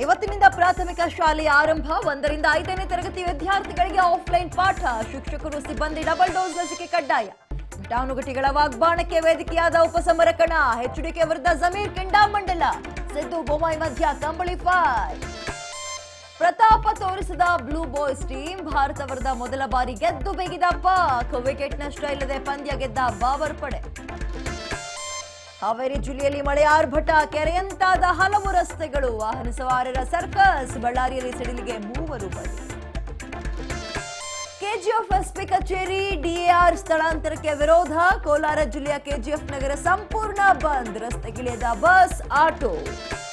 ಇವತ್ತಿನಿಂದ ಪ್ರಾಥಮಿಕ ಶಾಲೆಯ ಆರಂಭ ಒಂದರಿಂದ ಐದನೇ ತರಗತಿ ವಿದ್ಯಾರ್ಥಿಗಳಿಗೆ ಆಫ್ಲೈನ್ ಪಾಠ ಶಿಕ್ಷಕರು ಸಿಬ್ಬಂದಿ ಡಬಲ್ ಡೋಸ್ ಲಸಿಕೆ ಕಡ್ಡಾಯ ಘಟಾನುಘಟಿಗಳ ವಾಗ್ಬಾಣಕ್ಕೆ ವೇದಿಕೆಯಾದ ಉಪಸಮರ ಕಣ ಎಚ್ಡಿಕೆ ವಿರುದ್ಧ ಜಮೀರ್ ಕೆಂಡಾಮಂಡಲ ಸಿದ್ದು ಬೊಮ್ಮಾಯಿ ಮಧ್ಯ ಕಂಬಳಿ ಫೈಟ್ ಪ್ರತಾಪ ತೋರಿಸಿದ ಬ್ಲೂ ಬಾಯ್ಸ್ ಟೀಮ್ ಭಾರತ ವಿರುದ್ಧ ಮೊದಲ ಬಾರಿ ಗೆದ್ದು ಬೇಗಿದ ಪಾಕ್ ವಿಕೆಟ್ ನಷ್ಟ ಇಲ್ಲದೆ ಪಂದ್ಯ ಗೆದ್ದ ಬಾಬರ್ ಪಡೆ ಹಾವೇರಿ ಜಿಲ್ಲೆಯಲ್ಲಿ ಮಳೆ ಆರ್ಭಟ ಕೆರೆಯಂತಾದ ಹಲವು ರಸ್ತೆಗಳು ವಾಹನ ಸವಾರರ ಸರ್ಕಸ್ ಬಳ್ಳಾರಿಯಲ್ಲಿ ಸಿಡಿಲಿಗೆ ಮೂವರು ಬಲಿ ಕೆಜಿಎಫ್ ಎಸ್ಪಿ ಕಚೇರಿ ಡಿಎಆರ್ ಸ್ಥಳಾಂತರಕ್ಕೆ ವಿರೋಧ ಕೋಲಾರ ಜಿಲ್ಲೆಯ ಕೆಜಿಎಫ್ ನಗರ ಸಂಪೂರ್ಣ ಬಂದ್ ರಸ್ತೆಗಿಳಿಯದ ಬಸ್ ಆಟೋ